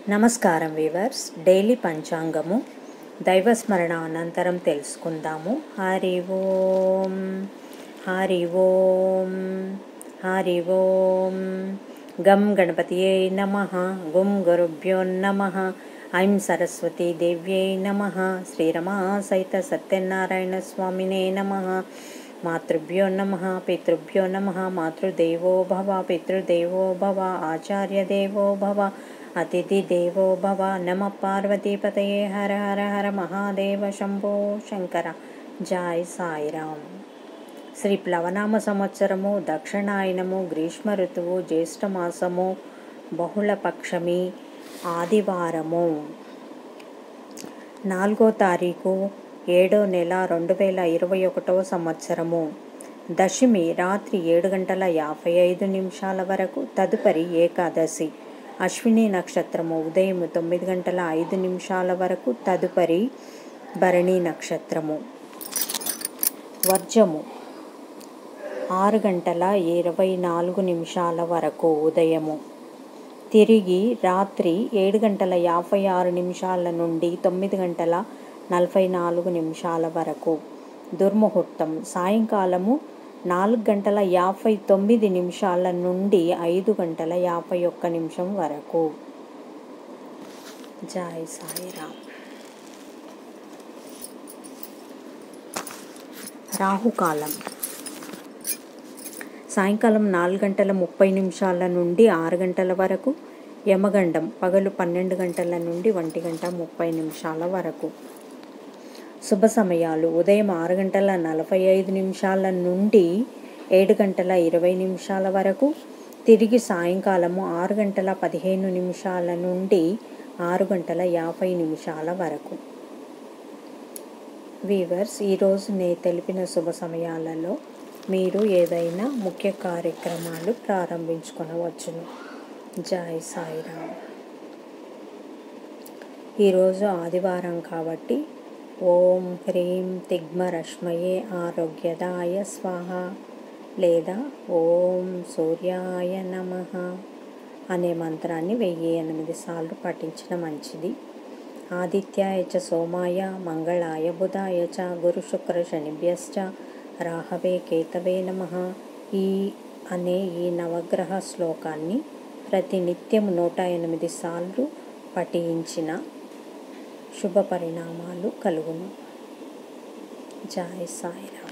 నమస్కారం weavers daily పంచాంగము దైవస్మరణ అనంతరం తెలుసుకుందాము హరి ఓం హరి ఓం హరి ఓం గం గణపతియై నమ గుం గురుభ్యో నమ ఐం సరస్వతీ దేవ్యై నమ శ్రీరమా సహిత సత్యనారాయణ స్వామినే నమ మాతృభ్యో నమ పితృభ్యో నమ మాతృదేవో భవ పితృదేవో భవ ఆచార్యదేవో భవ అతిథి దేవో భవ నమ పార్వతీపతయే హర హర హర మహాదేవ శంభో శంకర జాయ్ సాయిరామ్ శ్రీ ప్లవనామ సంవత్సరము దక్షిణాయనము గ్రీష్మ ఋతువు జ్యేష్ఠమాసము బహుళపక్షమి ఆదివారము నాలుగో తారీఖు ఏడో నెల రెండు వేల ఇరవై ఒకటవ సంవత్సరము దశమి రాత్రి ఏడు గంటల యాభై ఐదు నిమిషాల వరకు తదుపరి ఏకాదశి అశ్విని నక్షత్రము ఉదయం తొమ్మిది గంటల ఐదు నిమిషాల వరకు తదుపరి భరణి నక్షత్రము వర్జము ఆరు గంటల ఇరవై నాలుగు నిమిషాల వరకు ఉదయము తిరిగి రాత్రి ఏడు గంటల యాభై ఆరు నిమిషాల నుండి తొమ్మిది గంటల నలభై నాలుగు నిమిషాల వరకు దుర్ముహూర్తం సాయంకాలము నాలుగు గంటల యాభై తొమ్మిది నిమిషాల నుండి ఐదు గంటల యాభై ఒక్క నిమిషం వరకు జాయ్ సాయిరామ్ రాహుకాలం సాయంకాలం నాలుగు గంటల ముప్పై నిమిషాల నుండి ఆరు గంటల వరకు యమగండం పగలు పన్నెండు గంటల నుండి ఒంటి గంట ముప్పై నిమిషాల వరకు శుభ సమయాలు ఉదయం ఆరు గంటల నలభై ఐదు నిమిషాల నుండి ఏడు గంటల ఇరవై నిమిషాల వరకు తిరిగి సాయంకాలము ఆరు గంటల పదిహేను నిమిషాల నుండి ఆరు గంటల యాభై నిమిషాల వరకు వీవర్స్ ఈరోజు నేను తెలిపిన శుభ సమయాలలో మీరు ఏదైనా ముఖ్య కార్యక్రమాలు ప్రారంభించుకొనవచ్చును జై సాయిరామ్ ఈరోజు ఆదివారం కాబట్టి ఓం హ్రీం తిగ్మరశ్మయే ఆరోగ్యదాయ స్వాహ లేదా ఓం సూర్యాయ నమ అనే మంత్రాన్ని వెయ్యి ఎనిమిది సార్లు పఠించిన మంచిది ఆదిత్యాయ చ సోమాయ మంగళాయ బుధాయ చ గురు శుక్ర శనిభ్యశ్చ రాహవే కేతవే నమ ఈ అనే ఈ నవగ్రహ శ్లోకాన్ని ప్రతినిత్యం నూట ఎనిమిది సార్లు పఠించిన శుభ పరిణామాలు కలుగును జాయ్ సాయిరా